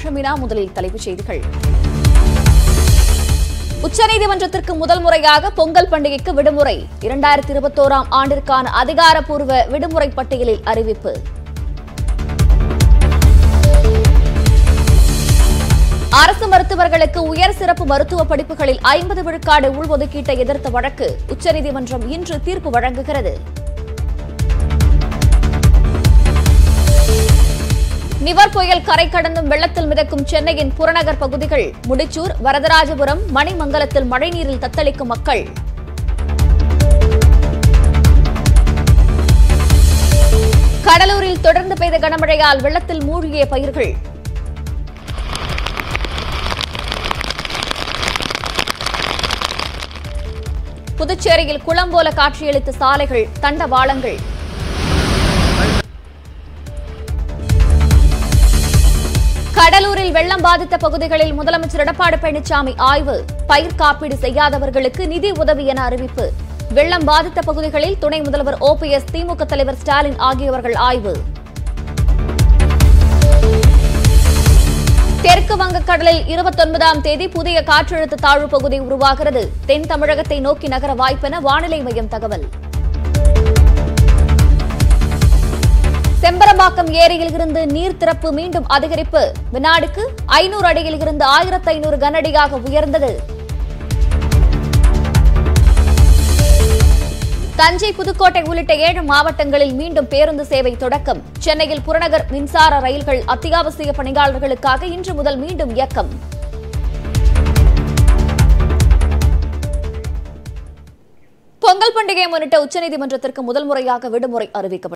நிமிஷம் வினா முதலில் தலைப்புச் செய்திகள் உச்சநீதிமன்றத்திற்கு முதல் முறையாக பொங்கல் பண்டிகைக்கு விடுமுறை இரண்டாயிரத்தி இருபத்தோராம் ஆண்டிற்கான அதிகாரப்பூர்வ விடுமுறை பட்டியலில் அறிவிப்பு அரசு மருத்துவர்களுக்கு உயர் சிறப்பு மருத்துவ படிப்புகளில் ஐம்பது விழுக்காடு உள்ஒதுக்கீட்டை எதிர்த்த வழக்கு உச்சநீதிமன்றம் இன்று தீர்ப்பு வழங்குகிறது நிவர் புயல் கரை கடந்தும் வெள்ளத்தில் மிதக்கும் சென்னையின் புறநகர் பகுதிகள் முடிச்சூர் வரதராஜபுரம் மணிமங்கலத்தில் மழைநீரில் தத்தளிக்கும் மக்கள் கடலூரில் தொடர்ந்து பெய்த கனமழையால் வெள்ளத்தில் மூழ்கிய பயிர்கள் புதுச்சேரியில் குளம் போல காட்சியளித்த சாலைகள் தண்டவாளங்கள் கடலூரில் வெள்ளம் பாதித்த பகுதிகளில் முதலமைச்சர் எடப்பாடி பழனிசாமி ஆய்வு பயிர் காப்பீடு செய்யாதவர்களுக்கு நிதி உதவி என அறிவிப்பு வெள்ளம் பாதித்த பகுதிகளில் துணை முதல்வர் ஓபிஎஸ் திமுக தலைவர் ஸ்டாலின் ஆகியவர்கள் ஆய்வு தெற்கு வங்கக்கடலில் இருபத்தொன்பதாம் தேதி புதிய காற்றழுத்த தாழ்வு பகுதி உருவாகிறது தென் தமிழகத்தை நோக்கி நகர வாய்ப்பென வானிலை மையம் தகவல் செம்பரம்பாக்கம் ஏரியில் இருந்து நீர் திறப்பு மீண்டும் அதிகரிப்பு வினாடிக்கு ஐநூறு அடியில் இருந்து ஆயிரத்து ஐநூறு கனஅடியாக உயர்ந்தது தஞ்சை புதுக்கோட்டை உள்ளிட்ட ஏழு மாவட்டங்களில் மீண்டும் பேருந்து சேவை தொடக்கம் சென்னையில் புறநகர் மின்சார ரயில்கள் அத்தியாவசிய பணியாளர்களுக்காக இன்று முதல் மீண்டும் இயக்கம் பொங்கல் பண்டிகையை முன்னிட்டு உச்சநீதிமன்றத்திற்கு முதல் முறையாக விடுமுறை அறிவிக்கப்பட்டது